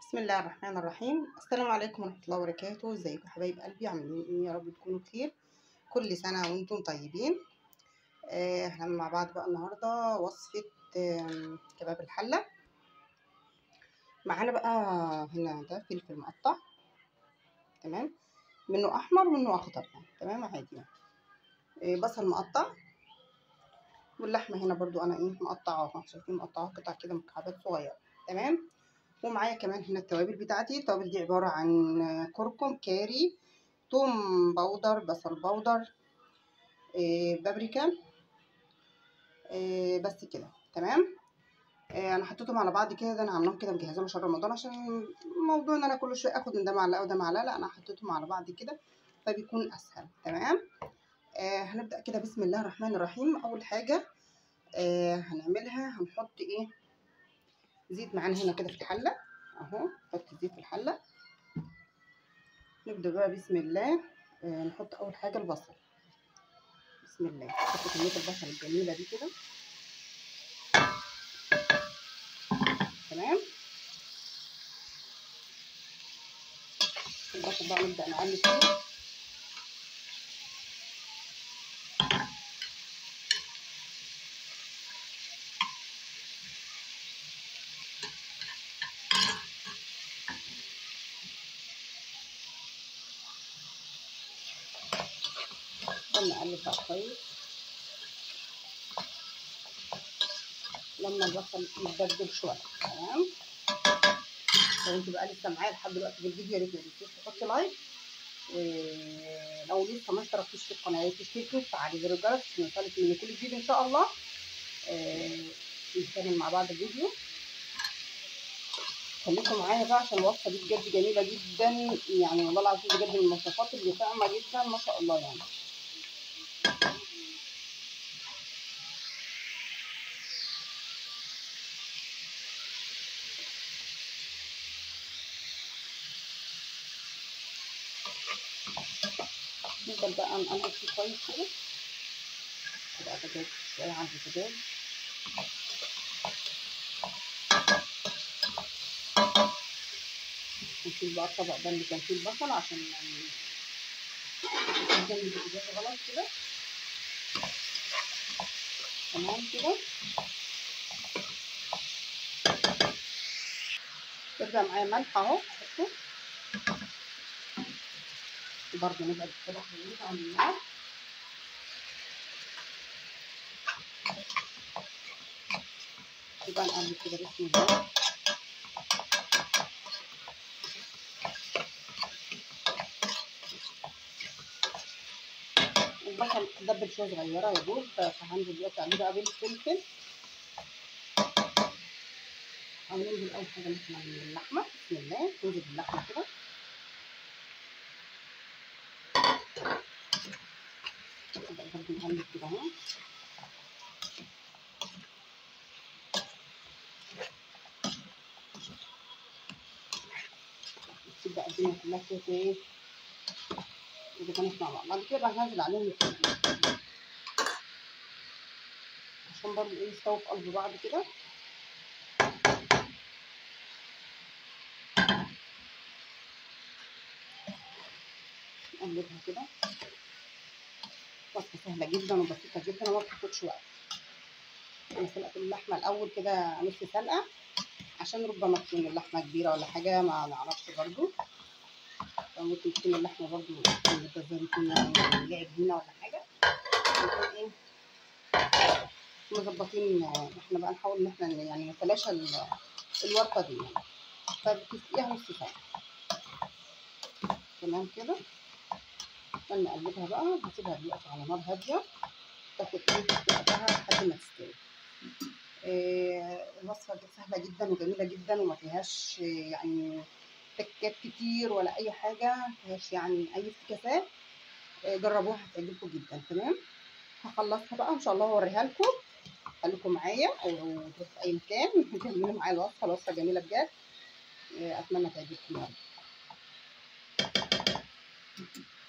بسم الله الرحمن الرحيم السلام عليكم ورحمة الله وبركاته ازيكم يا حبايب قلبي عاملين ايه يا رب تكونوا بخير كل سنة وانتم طيبين آه، احنا مع بعض بقى النهاردة وصفة آم، كباب الحلة معانا بقى هنا ده فلفل مقطع تمام منه احمر ومنه اخضر يعني تمام عادي يعني آه، بصل مقطع واللحمة هنا برضو انا ايه مقطعاها شايفين مقطعاها قطع كده مكعبات صغيرة تمام ومعايا كمان هنا التوابل بتاعتي التوابل دي عبارة عن كركم كاري توم بودر بصل بودر إيه بابريكا إيه بس كده تمام إيه انا حطيتهم على بعض كده ده انا عاملاهم كده مجهزاهم عشان رمضان عشان موضوع ان انا كل شويه اخد من ده معلقه وده معلقه لا انا حطيتهم على بعض كده فبيكون اسهل تمام آه هنبدا كده بسم الله الرحمن الرحيم اول حاجه آه هنعملها هنحط ايه زيت معانا هنا كده في الحله اهو نحط الزيت في الحله نبدا بقى بسم الله آه نحط اول حاجه البصل بسم الله نحط كميه البصل الجميله دي كده تمام البصل بقى نبدا نقلب فيه نقلب بقى كويس لما البصل يتبدل شويه تمام لو انت بقى لسه معايا لحد دلوقتي في الفيديو يا ريت ما تنسيش تحطي لايك ولو لسه ما اشتركتيش في القناه يا ريت تشتركي وتفعلي زر الجرس عشان يوصلك من كل جديد ان شاء الله نكمل مع بعض الفيديو خليكم معايا بقى عشان الوصفه دي بجد جميله جدا يعني والله العظيم بجد من المواصفات اللي طعمه جدا ما شاء الله يعني نفضل بقى نقلب فيه كويس كده كده بوتاجاز شوية على البوتاجاز نشيل بقى الطبق ده اللي كان فيه البصل عشان يعني قدام البوتاجاز غلط كده تمام كده يبقى معايا ملح اهو احطه برضه نبقى كده خليها على النار يبقى نقلب كده بسم الله البصل تدبل شويه صغيره يا دوب فهنزل دلوقتي عليه بقى بالفلفل او ننزل اول حاجه مثلا اللحمه بسم الله ننزل باللحمه كده برضه نقلب كده اهو تبقى الدنيا كلها كده ايه كده كانت مع بعض بعد كده بقى هنزل عليهم الفلفل عشان برضه ايه يستووا في قلب بعض كده نقلبها كده وصفة سهلة جدا وبسيطة جدا وما بتاخدش وقت أنا سلقت اللحمة الأول كده نص سلقة عشان ربما تكون اللحمة كبيرة ولا حاجة ما نعرفش برضو فممكن تكون اللحمة برضو الجزار يكون يعني لعب هنا ولا حاجة نكون ايه مظبطين احنا بقى نحاول ان احنا يعني نتلاشى الورقة دي يعني فبتسقيها نص ساعة تمام كده نقلبها بقى هسيبها دلوقتي على نار هاديه تاخد ايه وقتها لحد ما تستوي إيه الوصفه دي سهله جدا وجميله جدا وما فيهاش يعني تكات كتير ولا اي حاجه ما فيهاش يعني اي افتكاسات إيه جربوها هتعجبكم جدا تمام هخلصها بقى ان شاء الله واوريها لكم خليكم معايا او تروحوا في اي مكان كملوا معايا الوصفه الوصفه جميله بجد إيه اتمنى تعجبكم يا رب